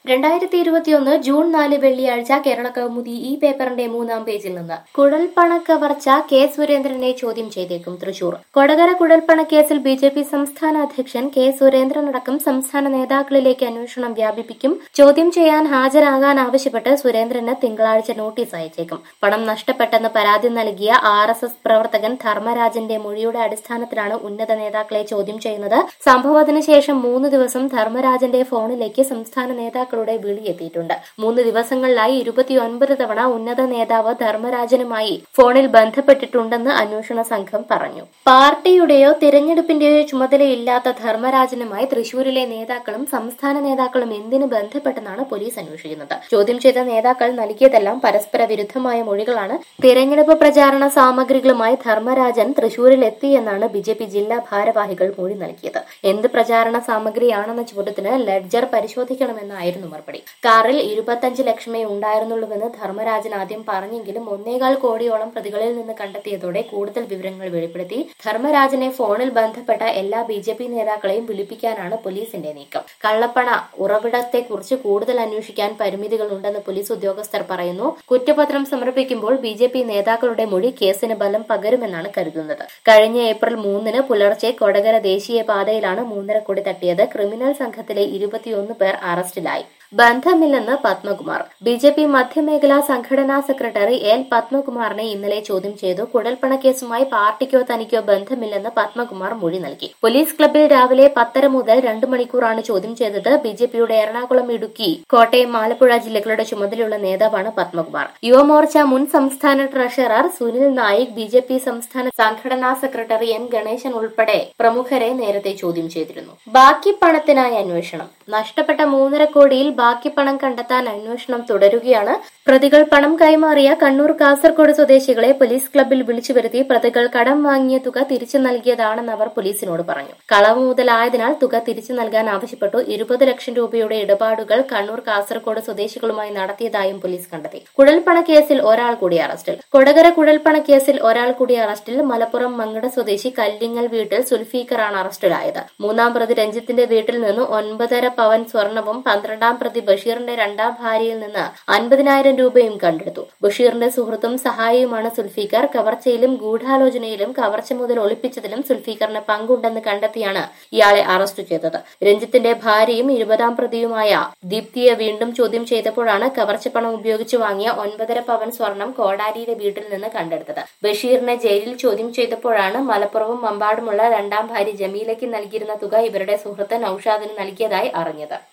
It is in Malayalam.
രണ്ടായിരത്തി ഇരുപത്തിയൊന്ന് ജൂൺ നാല് വെള്ളിയാഴ്ച കേരള കൗമുദി ഈ പേപ്പറിന്റെ മൂന്നാം പേജിൽ നിന്ന് കുഴൽപ്പണ കവർച്ച കെ സുരേന്ദ്രനെ ചോദ്യം ചെയ്തേക്കും തൃശൂർ കൊടകര കുഴൽപ്പണ കേസിൽ ബി ജെ പി സംസ്ഥാന അധ്യക്ഷൻ കെ സുരേന്ദ്രനടക്കം സംസ്ഥാന നേതാക്കളിലേക്ക് അന്വേഷണം വ്യാപിപ്പിക്കും ചോദ്യം ചെയ്യാൻ ഹാജരാകാൻ ആവശ്യപ്പെട്ട് സുരേന്ദ്രന് തിങ്കളാഴ്ച നോട്ടീസ് അയച്ചേക്കും പണം നഷ്ടപ്പെട്ടെന്ന് പരാതി നൽകിയ ആർ എസ് എസ് പ്രവർത്തകൻ ധർമ്മരാജന്റെ മൊഴിയുടെ അടിസ്ഥാനത്തിലാണ് ഉന്നത നേതാക്കളെ ചോദ്യം ചെയ്യുന്നത് സംഭവത്തിന് ശേഷം മൂന്ന് ദിവസം ധർമ്മരാജന്റെ ഫോണിലേക്ക് സംസ്ഥാന നേതാക്കളുടെ വിളിയെത്തിയിട്ടുണ്ട് മൂന്ന് ദിവസങ്ങളിലായി ഇരുപത്തിയൊൻപത് തവണ ഉന്നത നേതാവ് ധർമ്മരാജനുമായി ഫോണിൽ ബന്ധപ്പെട്ടിട്ടുണ്ടെന്ന് അന്വേഷണ സംഘം പറഞ്ഞു പാർട്ടിയുടെയോ തിരഞ്ഞെടുപ്പിന്റെയോ ചുമതലയില്ലാത്ത ധർമ്മരാജനുമായി തൃശൂരിലെ നേതാക്കളും സംസ്ഥാന നേതാക്കളും എന്തിനു ബന്ധപ്പെട്ടെന്നാണ് പോലീസ് അന്വേഷിക്കുന്നത് ചോദ്യം ചെയ്ത നേതാക്കൾ നൽകിയതെല്ലാം പരസ്പര വിരുദ്ധമായ മൊഴികളാണ് തിരഞ്ഞെടുപ്പ് പ്രചാരണ സാമഗ്രികളുമായി ധർമ്മരാജൻ തൃശൂരിൽ എത്തിയെന്നാണ് ബി ജെ പി ജില്ലാ ഭാരവാഹികൾ മൊഴി നൽകിയത് എന്ത് പ്രചാരണ സാമഗ്രിയാണെന്ന ചോദ്യത്തിന് ലെഡ്ജർ പരിശോധിക്കണമെന്നായിരുന്നു മറുപടി കാറിൽ ഇരുപത്തഞ്ച് ലക്ഷമേ ഉണ്ടായിരുന്നുള്ളൂവെന്ന് ധർമ്മരാജൻ ആദ്യം പറഞ്ഞെങ്കിലും ഒന്നേകാൽ കോടിയോളം പ്രതികളിൽ നിന്ന് കണ്ടെത്തിയതോടെ കൂടുതൽ വിവരങ്ങൾ വെളിപ്പെടുത്തി ധർമ്മരാജനെ ഫോണിൽ ബന്ധപ്പെട്ട എല്ലാ ബി ജെ പി നേതാക്കളെയും വിളിപ്പിക്കാനാണ് പോലീസിന്റെ നീക്കം കള്ളപ്പണ ഉറവിടത്തെക്കുറിച്ച് കൂടുതൽ അന്വേഷിക്കാൻ പരിമിതികളുണ്ടെന്ന് പോലീസ് ഉദ്യോഗസ്ഥർ പറയുന്നു കുറ്റപത്രം സമർപ്പിക്കുമ്പോൾ ബി ജെ പി നേതാക്കളുടെ മൊഴി കേസിന് ബലം പകരുമെന്നാണ് കരുതുന്നത് കഴിഞ്ഞ ഏപ്രിൽ മൂന്നിന് പുലർച്ചെ കൊടകര ദേശീയ പാതയിലാണ് മൂന്നര കോടി തട്ടിയത് ക്രിമിനൽ സംഘത്തിലെ ഇരുപത്തിയൊന്ന് പേർ അറസ്റ്റിലായി ബന്ധമില്ലെന്ന് പത്മകുമാർ ബി ജെ പി മധ്യമേഖലാ സംഘടനാ സെക്രട്ടറി എൽ പത്മകുമാറിനെ ഇന്നലെ ചോദ്യം ചെയ്തു കുഴൽപ്പണ കേസുമായി പാർട്ടിക്കോ തനിക്കോ ബന്ധമില്ലെന്ന് പത്മകുമാർ മൊഴി നൽകി പോലീസ് ക്ലബിൽ രാവിലെ പത്തര മുതൽ രണ്ടു മണിക്കൂറാണ് ചോദ്യം ചെയ്തത് ബി ജെ പിയുടെ എറണാകുളം ഇടുക്കി കോട്ടയം ആലപ്പുഴ ജില്ലകളുടെ ചുമതലയുള്ള നേതാവാണ് പത്മകുമാർ യുവമോർച്ച മുൻ സംസ്ഥാന treasurer Sunil Naik B J P സംസ്ഥാന സംഘടനാ സെക്രട്ടറി എൻ ഗണേശൻ ഉൾപ്പെടെ പ്രമുഖരെ നേരത്തെ ചോദ്യം ചെയ്തിരുന്നു ബാക്കി പണത്തിനായി അന്വേഷണം നഷ്ടപ്പെട്ട മൂന്നര കോടിയിൽ ബാക്കി പണം കണ്ടെത്താൻ അന്വേഷണം തുടരുകയാണ് പ്രതികൾ പണം കൈമാറിയ കണ്ണൂർ കാസർഗോഡ് സ്വദേശികളെ പോലീസ് ക്ലബിൽ വിളിച്ചു വരുത്തി പ്രതികൾ കടം വാങ്ങിയ തുക തിരിച്ചു നൽകിയതാണെന്ന് അവർ പോലീസിനോട് പറഞ്ഞു കളവ് മുതലായതിനാൽ തുക തിരിച്ചു നൽകാൻ ആവശ്യപ്പെട്ടു ഇരുപത് ലക്ഷം രൂപയുടെ ഇടപാടുകൾ കണ്ണൂർ കാസർഗോഡ് സ്വദേശികളുമായി നടത്തിയതായും പോലീസ് കണ്ടെത്തി കുഴൽപ്പണ കേസിൽ ഒരാൾ കൂടി അറസ്റ്റിൽ കൊടകര കുഴൽപ്പണ കേസിൽ ഒരാൾ കൂടി അറസ്റ്റിൽ മലപ്പുറം മങ്കട സ്വദേശി കല്ലിങ്ങൽ വീട്ടിൽ സുൽഫീഖറാണ് അറസ്റ്റിലായത് മൂന്നാം പ്രതി രഞ്ജിത്തിന്റെ വീട്ടിൽ നിന്ന് ഒൻപതര പവൻ സ്വർണവും പന്ത്രണ്ടാം പ്രതി ബഷീറിന്റെ രണ്ടാം ഭാര്യയിൽ നിന്ന് അൻപതിനായിരം രൂപയും കണ്ടെടുത്തു ബഷീറിന്റെ സുഹൃത്തും സഹായിയുമാണ് സുൽഫീഖർ കവർച്ചയിലും ഗൂഢാലോചനയിലും കവർച്ച മുതൽ ഒളിപ്പിച്ചതിലും സുൽഫീഖറിന് പങ്കുണ്ടെന്ന് കണ്ടെത്തിയാണ് ഇയാളെ അറസ്റ്റ് ചെയ്തത് രഞ്ജിത്തിന്റെ ഭാര്യയും ഇരുപതാം പ്രതിയുമായ ദീപ്തിയെ വീണ്ടും ചോദ്യം ചെയ്തപ്പോഴാണ് കവർച്ചപ്പണം ഉപയോഗിച്ച് വാങ്ങിയ ഒൻപതര പവൻ സ്വർണം കോടാലിയിലെ വീട്ടിൽ നിന്ന് കണ്ടെടുത്തത് ബഷീറിനെ ജയിലിൽ ചോദ്യം ചെയ്തപ്പോഴാണ് മലപ്പുറവും മമ്പാടുമുള്ള രണ്ടാം ഭാര്യ ജമീലയ്ക്ക് നൽകിയിരുന്ന തുക ഇവരുടെ സുഹൃത്ത് നൌഷാദിന് നൽകിയതായി അറിഞ്ഞത്